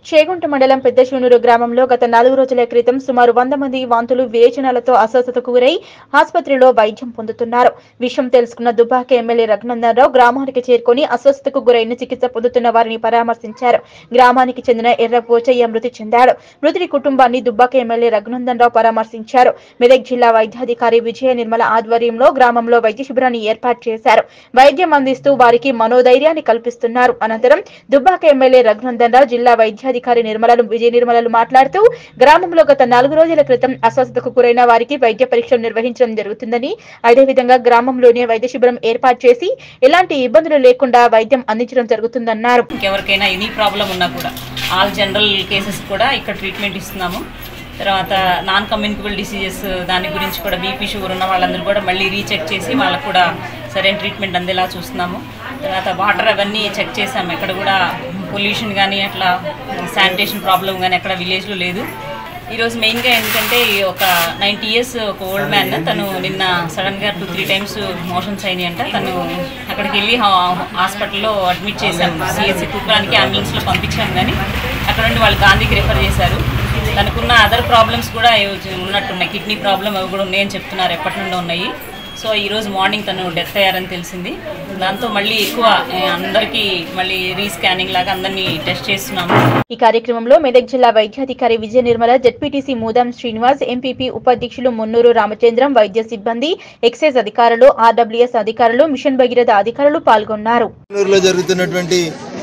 చేగుంట మండలం పెద్ద శూనూరు గ్రామంలో గత నాలుగు రోజుల క్రితం సుమారు వంద మంది వాంతులు విరేచనాలతో అస్వస్థతకు గురై ఆసుపత్రిలో వైద్యం పొందుతున్నారు విషయం తెలుసుకున్న దుబ్బాక ఎమ్మెల్యే రఘునందన్ రావు గ్రామానికి చేరుకొని అస్వస్థతకు గురైన చికిత్స పొందుతున్న వారిని పరామర్శించారు గ్రామానికి చెందిన ఎర్ర పోచయ్య మృతి చెందాడు మృతుడి కుటుంబాన్ని దుబ్బాక ఎమ్మెల్యే రఘునందన్ రావు పరామర్శించారు మెదక్ జిల్లా వైద్యాధికారి విజయ నిర్మల ఆధ్వర్యంలో గ్రామంలో వైద్య శిబిరాన్ని ఏర్పాటు చేశారు వైద్యం అందిస్తూ వారికి మనోధైర్యాన్ని కల్పిస్తున్నారు అనంతరం దుబ్బాక ఎమ్మెల్యే రఘునందన్ రావు జిల్లా వైద్యాధికారి నిర్మలలు విజయ నిర్మలలు మాట్లాడుతూ గ్రామంలో గత నాలుగు రోజుల క్రితం అస్వస్థతకు గురైన వారికి వైద్య పరీక్షలు నిర్వహించడం జరుగుతుందని అదేవిధంగా గ్రామంలోనే వైద్య శిబిరం ఏర్పాటు చేసి ఎలాంటి ఇబ్బందులు లేకుండా వైద్యం అందించడం జరుగుతుందన్నారు ఇంకెవరికైనా ఎనీ ప్రాబ్లం ఉన్నా కూడా ఆల్ జనరల్ కేసెస్ కూడా ఇక్కడ ట్రీట్మెంట్ ఇస్తున్నాము తర్వాత నాన్ కమ్యూనికబుల్ డిసీజెస్ దాని గురించి కూడా బీపీ షుగర్ ఉన్న వాళ్ళందరూ కూడా మళ్ళీ రీచెక్ చేసి వాళ్ళకు కూడా సరైన ట్రీట్మెంట్ అందేలా చూస్తున్నాము తర్వాత వాటర్ అవన్నీ చెక్ చేసాము ఎక్కడ కూడా పొల్యూషన్ కానీ అట్లా శానిటేషన్ ప్రాబ్లం కానీ ఎక్కడ విలేజ్లో లేదు ఈరోజు మెయిన్గా ఏంటంటే ఈ ఒక నైంటీ ఇయర్స్ ఒక ఓల్డ్ మ్యాన్ తను నిన్న సడన్గా టూ త్రీ టైమ్స్ మోషన్స్ అయినాయి అంట తను అక్కడికి వెళ్ళి హా- హాస్పిటల్లో అడ్మిట్ చేశాం సిఎస్సి తూకానికి అంబులెన్స్లో పంపించాం కానీ అక్కడ నుండి వాళ్ళు గాంధీకి రిఫర్ చేశారు తనకున్న అదర్ ప్రాబ్లమ్స్ కూడా ఏవో ఉన్నట్టున్నాయి కిడ్నీ ప్రాబ్లం అవి కూడా ఉన్నాయని చెప్తున్నారు ఎప్పటి నుండో ఉన్నాయి సో ఈరోజు మార్నింగ్ తను డెత్ అయ్యారని తెలిసింది దాంతో మళ్ళీ ఎక్కువ ఏ, అందరికీ మళ్ళీ రీస్కానింగ్ లాగా అందరినీ టెస్ట్ చేస్తున్నాము ఈ కార్యక్రమంలో మెదక్ జిల్లా వైద్యాధికారి విజయ నిర్మల జెడ్పీటీసీ మూదాం శ్రీనివాస్ ఎంపీపీ ఉపాధ్యక్షులు మున్నూరు రామచంద్రం వైద్య సిబ్బంది ఎక్సైజ్ అధికారులు ఆర్డబ్ల్యూఎస్ అధికారులు మిషన్ భగీరథ అధికారులు పాల్గొన్నారు బెంగళూరులో జరుగుతున్నటువంటి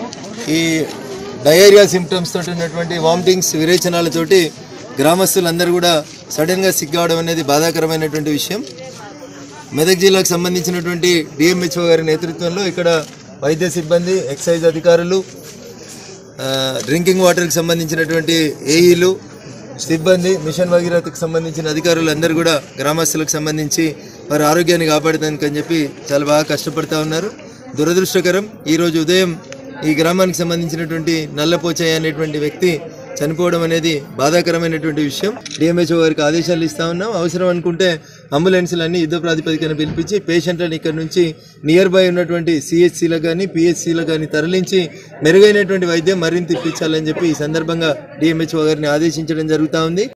ఈ డయేరియా సిమ్టమ్స్ తోటి ఉన్నటువంటి వామిటింగ్స్ విరేచనాలతోటి గ్రామస్తులందరూ కూడా సడన్గా సిక్ కావడం అనేది బాధాకరమైనటువంటి విషయం మెదక్ జిల్లాకు సంబంధించినటువంటి డిఎంహెచ్ఓ గారి నేతృత్వంలో ఇక్కడ వైద్య సిబ్బంది ఎక్సైజ్ అధికారులు ఆ, డ్రింకింగ్ వాటర్కి సంబంధించినటువంటి ఏఈలు సిబ్బంది మిషన్ భగీరథకు సంబంధించిన అధికారులు అందరూ కూడా గ్రామస్తులకు సంబంధించి వారి ఆరోగ్యాన్ని కాపాడడానికి అని చెప్పి చాలా బాగా కష్టపడతా ఉన్నారు దురదృష్టకరం ఈరోజు ఉదయం ఈ గ్రామానికి సంబంధించినటువంటి నల్లపోచయ్య అనేటువంటి వ్యక్తి చనిపోవడం అనేది బాధాకరమైనటువంటి విషయం డిఎంహెచ్ఓ గారికి ఆదేశాలు ఇస్తా ఉన్నాం అవసరం అనుకుంటే అంబులెన్స్లు అన్ని యుద్ధ ప్రాతిపదికన పిలిపించి పేషెంట్లను ఇక్కడ నుంచి నియర్ బై ఉన్నటువంటి సిహెచ్సిలకు కానీ పిహెచ్సిలకు కానీ తరలించి మెరుగైనటువంటి వైద్యం మరింత ఇప్పించాలని చెప్పి ఈ సందర్భంగా డిఎంహెచ్ఓ గారిని ఆదేశించడం జరుగుతూ ఉంది